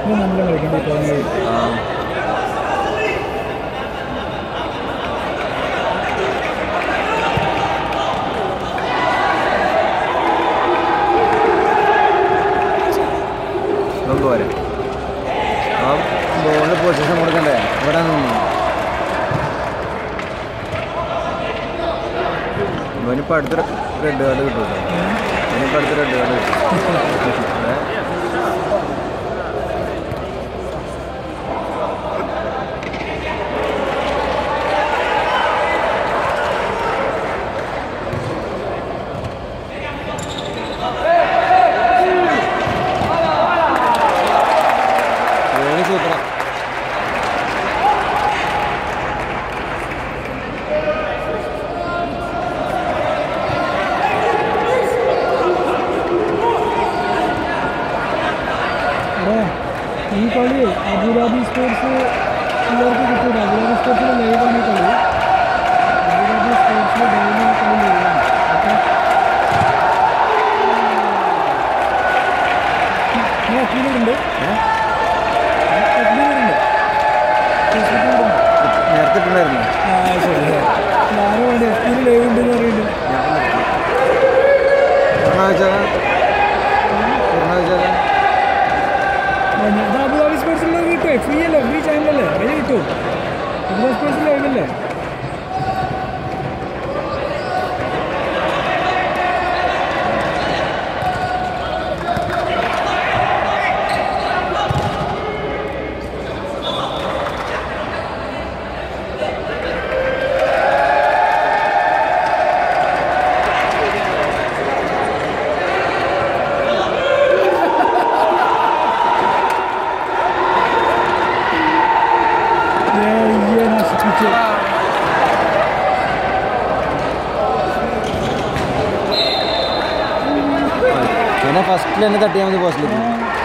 ഇത് നല്ല കളിക്കേണ്ടി തോന്നുന്നത് ആ ഇപ്പം പോരെ ആ ബോളിന് പൊസിഷൻ കൊടുക്കണ്ടേ ഇവിടെ നിന്നു ഇവനിപ്പോൾ അടുത്ത റെഡ് കാർഡ് കിട്ടും ഇവനിപ്പോൾ അടുത്ത റെഡ് കാർഡ് കിട്ടും ഏ? ധോണി സൂപ്പറാ എടാ ഈ കളി അബുദാബി സ്പോർട്സ് എല്ലാവർക്കും കിട്ടൂല അബുദാബി സ്പോർട്സിൽ ലൈവാണ് ഈ കളി അബുദാബി സ്പോർട്സിൽ ഡെയിലി കളി ലൈവാണ് ഓക്കെ ഞാൻ എഫ്ബിയിലുണ്ട് എഫ്ബിയിലുണ്ട് ഫേസ്ബുക്കിലുണ്ട് നേരത്തെ ഇട്ടുണ്ടായിരുന്നു ആ ശരി ഞാനും വേണ്ടി എഫ്ബിയിൽ ലൈവ് ഉണ്ടെന്ന് പറയുന്നുണ്ട് പൂർണ്ണാഴ്ച പൂർണ്ണാഴ്ച അത് അബുദാബി സ്പോർട്സിൽ കിട്ടുമേ ഫ്രീ അല്ലേ ഫ്രീ ചാനലല്ലേ അതിന് കിട്ടും അബുദാബി സ്പോർട്സിൽ ലൈവല്ലേ ഏയ്യേ, നശിപ്പിച്ചു പിന്നെ ഫസ്റ്റിൽ തന്നെ തട്ടിയാൽ മതി പോസ്റ്റിലേക്ക്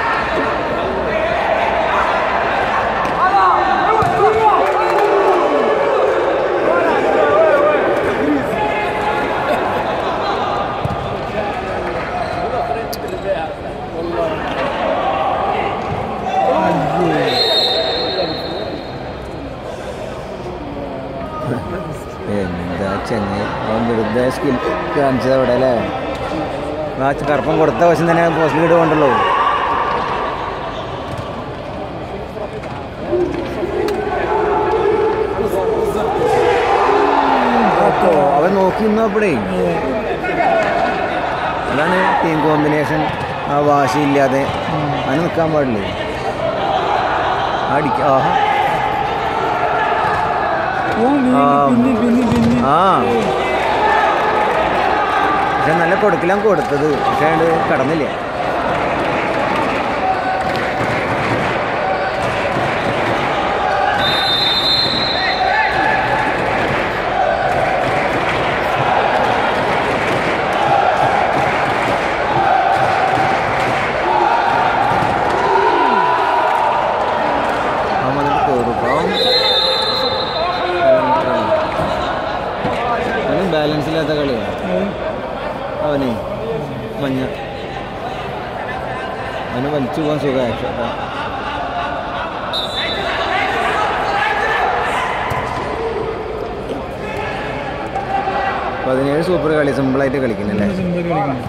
എന്താ ചെങ്ങ അവൻ വെറുതെ സ്കിൽ കാണിച്ചത് അവിടെ അല്ലേ ആ കറുപ്പം കൊടുത്ത വശം തന്നെ പോസ്റ്റിൽ ഇടുകൊണ്ടല്ലോ അപ്പോ അവൻ നോക്കി നിന്നപ്പോഴേ അതാണ് ടീം കോമ്പിനേഷൻ ആ വാശിയില്ലാതെ അവന് നിൽക്കാൻ പാടില്ലേ അടിക്ക ആഹാ ഓൻ ആ. പിന്നി പിന്നി പിന്നി ആ പക്ഷെ നല്ല കൊടുക്കലാൻ കൊടുത്തത് പക്ഷെ അത് കടന്നില്ല അവൻ വന്നിട്ട് കയറും പാവം അവന് ബാലൻസ് ഇല്ലാത്ത കളിയാണ് അവനെ മഞ്ഞ അവന് വലിച്ചു പോകാൻ സുഖമാണ് പതിനേഴ് സൂപ്പർ കളി സിമ്പിളായിട്ട് കളിക്കുന്നില്ലേ സിമ്പിൾ കളിക്കണം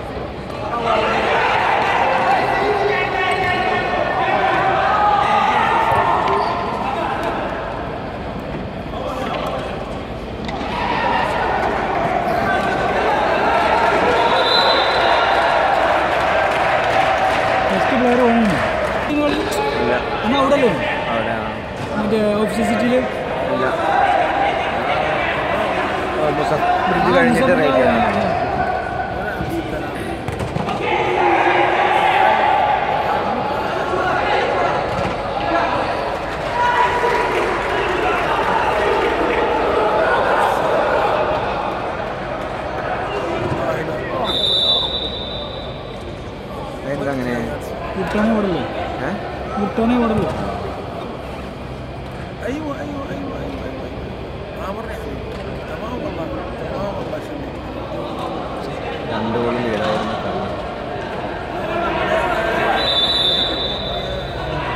ഫസ്റ്റ് പ്ലെയർ ഓണുണ്ട് ഇല്ല അന്ന് അവിടെ അല്ലേ അവിടെ മറ്റേ ഓഫീസ് സിറ്റിയിൽ ഇല്ല ബ്രിഡ്ജ് കഴിഞ്ഞിട്ട് റൈറ്റ് എന്താ അങ്ങനെ മുട്ടാനെ ഓടല്ലേ ഏഹ് മുട്ടാനെ ഓടല്ലേ ايوه ايوه ايوه ايوه ايوه ما مره تمام والله تمام الله يخليك രണ്ട് ഗോളിൽ ലീഡായിരുന്നു കളി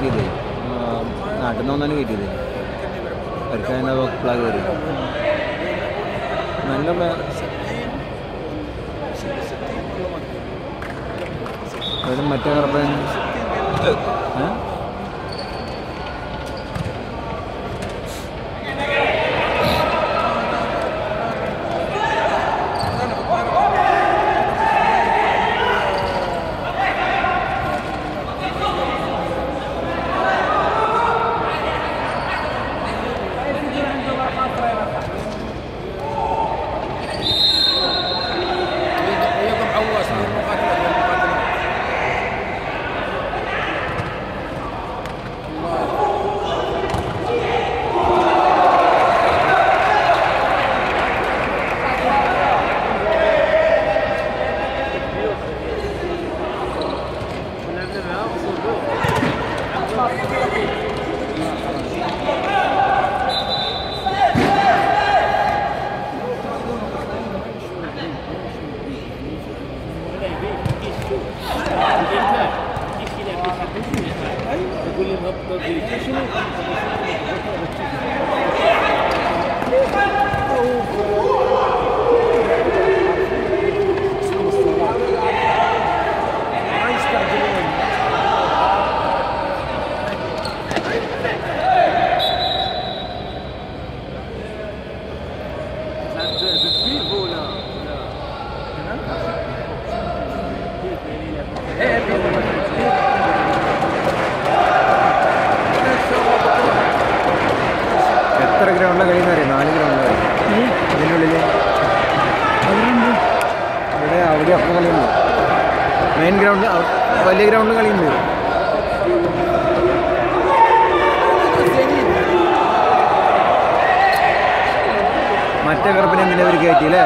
കയറ്റിയത് നാട്ടിൽ നിന്ന് ഒന്നാണ് കയറ്റിയത് അവർക്ക് അതിൻ്റെ വക്കളാ കയറി നല്ല ബ- ഒരു മറ്റേ കറപ്പൻ ഏ? ويضم عواس من المقاتلات والمقاتلات ما يستعجلون എത്ര ഗ്രൗണ്ടിലെ കളി എന്ന് അറിയാം നാല് ഗ്രൗണ്ടിലെ കളി ഇതിൻ്റെ ഉള്ളിൽ അതുകൊണ്ട് ഇവിടെ അവിടെ അപ്പം കളിയുണ്ട് മെയിൻ ഗ്രൗണ്ട് വലിയ ഗ്രൗണ്ടിൽ കളിയുണ്ട് മറ്റേ കറുപ്പിനെ എന്തിനാ അവർ കയറ്റി അല്ലേ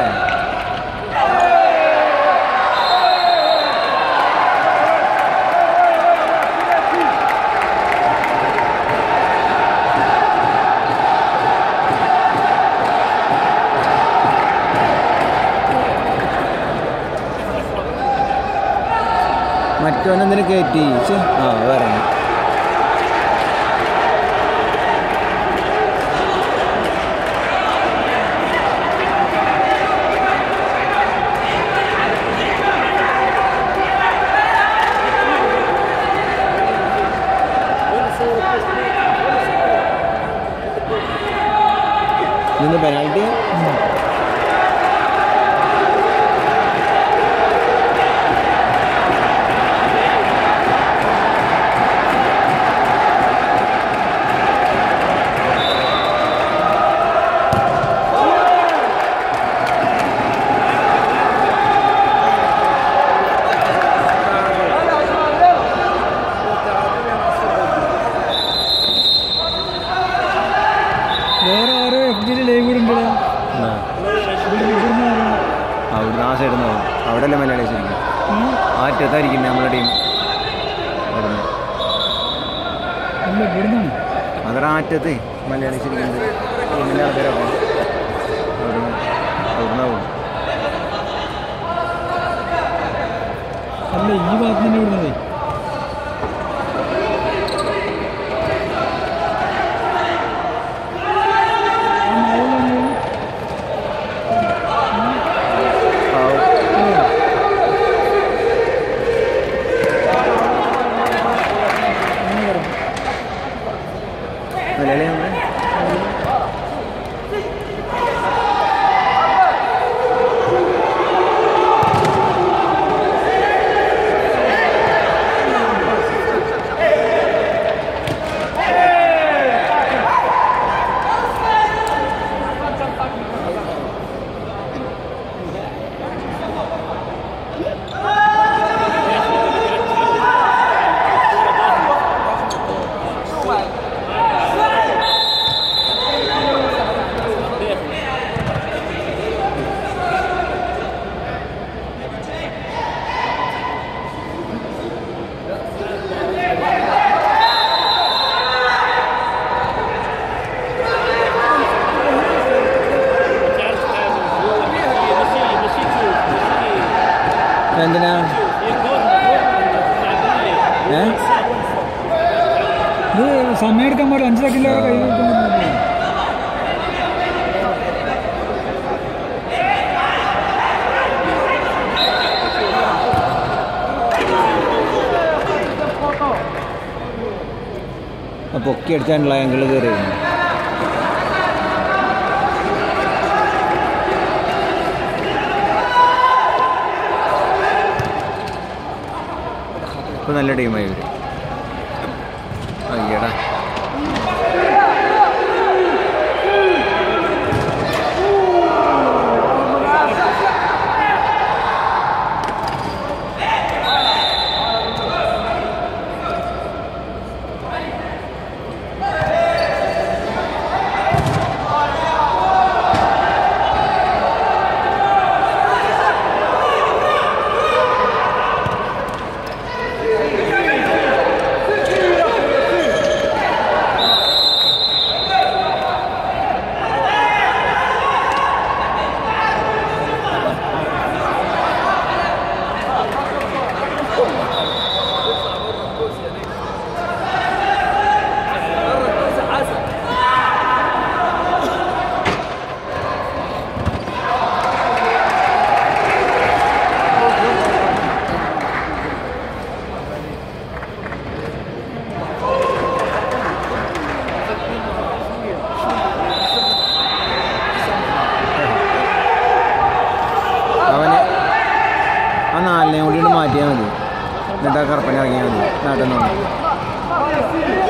മറ്റോനെന്തിനു കയറ്റി ഛെ, ആ വേറെ നിന്ന് പെനാൽറ്റി വേറെ ആരോ എഫ് ജിയിൽ ലൈവ് കൂടെ ഉണ്ടോ ആ ഇവിടുന്ന് ആരോ? അവിടുന്ന് ആ സൈഡിൽ നിന്ന് അവിടെ അല്ലേ മലയാളീസ് ഇരിക്കും ഉം. ആ അറ്റത്തായിരിക്കും നമ്മളെ ടീം അവിടുന്ന് അല്ല ഇവിടുന്നാണ് അതൊരു ആറ്റത്ത് മലയാളീസ് ഇരിക്കുന്നത് ടീമിൻ്റെ ആൾക്കാരൊക്കെ അവിടുന്ന് അവിടുന്നാവും അല്ല ഈ ഭാഗത്ത് തന്നെ വിടുന്നതേ ആ മോളിലാണ് അങ്ങനെ പറഞ്ഞു മലയാളിയാണ് ഇത് സമയം എടുക്കാൻ പാടില്ല അഞ്ച് സെക്കൻഡിലേറെ കൈ കിട്ടുമ്പോൾ ആ പൊക്കി അടിച്ചാനുള്ള ആംഗിൾ കയറി ഇപ്പൊ നല്ല ടീമായി ഇവര് അയ്യടാ അവന് ആ നാലിനെ കൂടി മാറ്റിയാൽ മതി എന്നിട്ട് ആ കറുപ്പനെ ഇറങ്ങിയാൽ മതി നാട്ടിൽ നിന്ന്